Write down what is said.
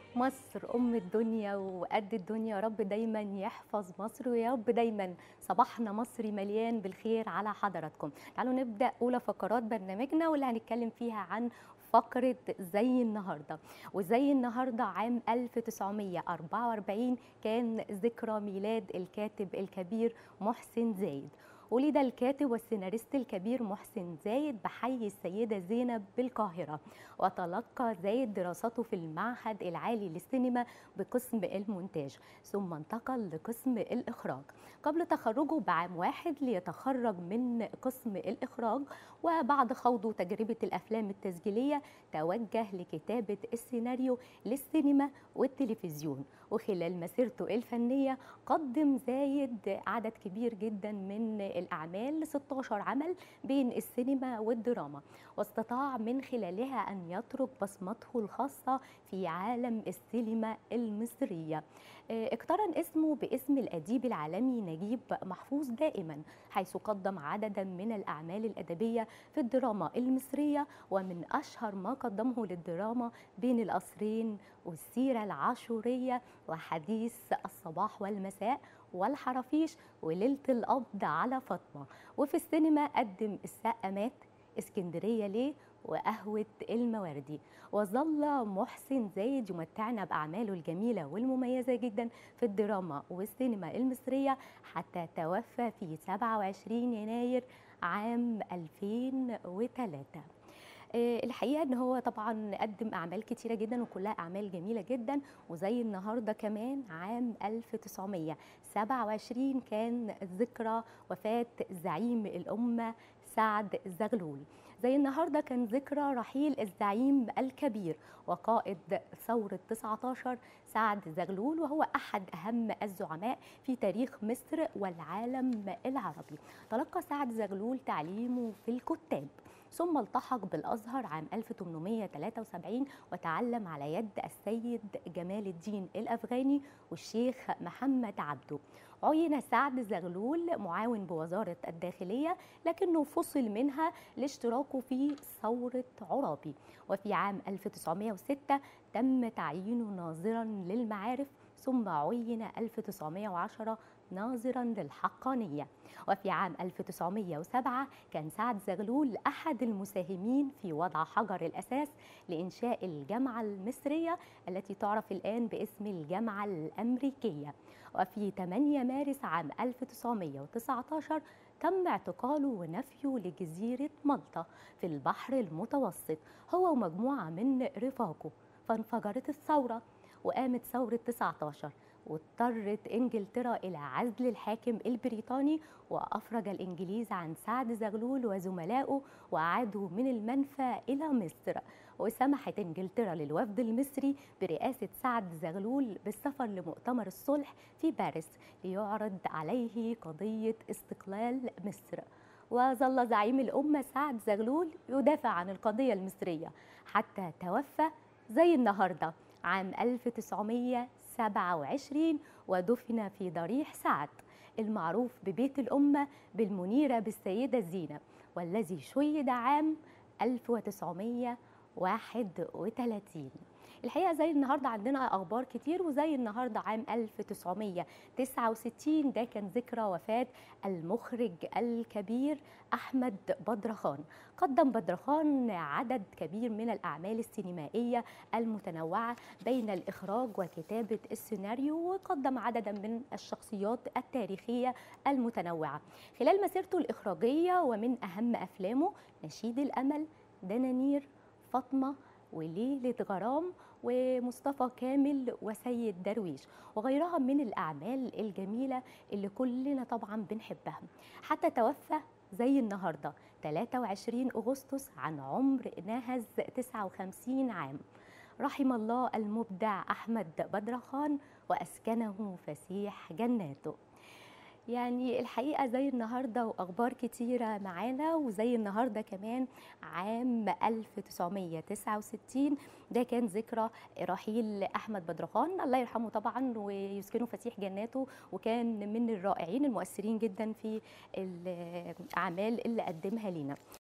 مصر أم الدنيا وقد الدنيا يا رب دايما يحفظ مصر ويا رب دايما صباحنا مصري مليان بالخير على حضراتكم تعالوا نبدأ أولى فقرات برنامجنا واللي هنتكلم فيها عن فقرة زي النهاردة وزي النهاردة عام 1944 كان ذكرى ميلاد الكاتب الكبير محسن زايد ولد الكاتب والسيناريست الكبير محسن زايد بحي السيدة زينب بالقاهرة وتلقى زايد دراسته في المعهد العالي للسينما بقسم المونتاج ثم انتقل لقسم الإخراج قبل تخرجه بعام واحد ليتخرج من قسم الإخراج وبعد خوضه تجربة الأفلام التسجيلية توجه لكتابة السيناريو للسينما والتلفزيون وخلال مسيرته الفنية قدم زايد عدد كبير جدا من الأعمال 16 عمل بين السينما والدراما واستطاع من خلالها أن يترك بصمته الخاصة في عالم السينما المصرية اقترن اسمه باسم الأديب العالمي نجيب محفوظ دائما حيث قدم عددا من الأعمال الأدبية في الدراما المصرية ومن أشهر ما قدمه للدراما بين القصرين والسيرة العاشورية وحديث الصباح والمساء والحرافيش وليلة القبض على فاطمة وفي السينما قدم السقا مات اسكندرية ليه وقهوة المواردي وظل محسن زايد يمتعنا بأعماله الجميلة والمميزة جدا في الدراما والسينما المصرية حتى توفى في 27 يناير عام 2003 الحقيقه ان هو طبعا قدم اعمال كتيره جدا وكلها اعمال جميله جدا وزي النهارده كمان عام 1927 كان ذكرى وفاه زعيم الامه سعد زغلول زي النهارده كان ذكرى رحيل الزعيم الكبير وقائد ثورة 19 سعد زغلول وهو أحد أهم الزعماء في تاريخ مصر والعالم العربي تلقى سعد زغلول تعليمه في الكتاب ثم التحق بالأزهر عام 1873 وتعلم على يد السيد جمال الدين الأفغاني والشيخ محمد عبده عين سعد زغلول معاون بوزارة الداخلية لكنه فصل منها لاشتراكه في ثورة عرابي وفي عام 1906 تم تعيينه ناظرا للمعارف ثم عين 1910 ناظرا للحقانية وفي عام 1907 كان سعد زغلول أحد المساهمين في وضع حجر الأساس لإنشاء الجامعة المصرية التي تعرف الآن باسم الجامعة الأمريكية وفي 8 مارس عام 1919 تم اعتقاله ونفيه لجزيرة مالطا في البحر المتوسط هو ومجموعة من رفاقه فانفجرت الثورة وقامت ثورة 19 واضطرت انجلترا الى عزل الحاكم البريطاني وافرج الانجليز عن سعد زغلول وزملائه وعادوا من المنفى الى مصر وسمحت انجلترا للوفد المصري برئاسه سعد زغلول بالسفر لمؤتمر الصلح في باريس ليعرض عليه قضيه استقلال مصر وظل زعيم الامه سعد زغلول يدافع عن القضيه المصريه حتى توفى زي النهارده عام 1927 ودفن في ضريح سعد المعروف ببيت الأمة بالمنيرة بالسيدة زينب والذي شيد عام 1931 الحقيقه زي النهارده عندنا اخبار كتير وزي النهارده عام 1969 ده كان ذكرى وفاه المخرج الكبير احمد بدرخان قدم بدرخان عدد كبير من الاعمال السينمائيه المتنوعه بين الاخراج وكتابه السيناريو وقدم عددا من الشخصيات التاريخيه المتنوعه خلال مسيرته الاخراجيه ومن اهم افلامه نشيد الامل دنانير فاطمه وليلة غرام ومصطفى كامل وسيد درويش وغيرها من الأعمال الجميلة اللي كلنا طبعا بنحبها حتى توفى زي النهاردة 23 أغسطس عن عمر ناهز 59 عام رحم الله المبدع أحمد بدرخان وأسكنه فسيح جناته يعني الحقيقه زي النهارده واخبار كتيره معانا وزي النهارده كمان عام 1969 ده كان ذكرى رحيل احمد بدرخان الله يرحمه طبعا ويسكنه فسيح جناته وكان من الرائعين المؤثرين جدا في الاعمال اللي قدمها لنا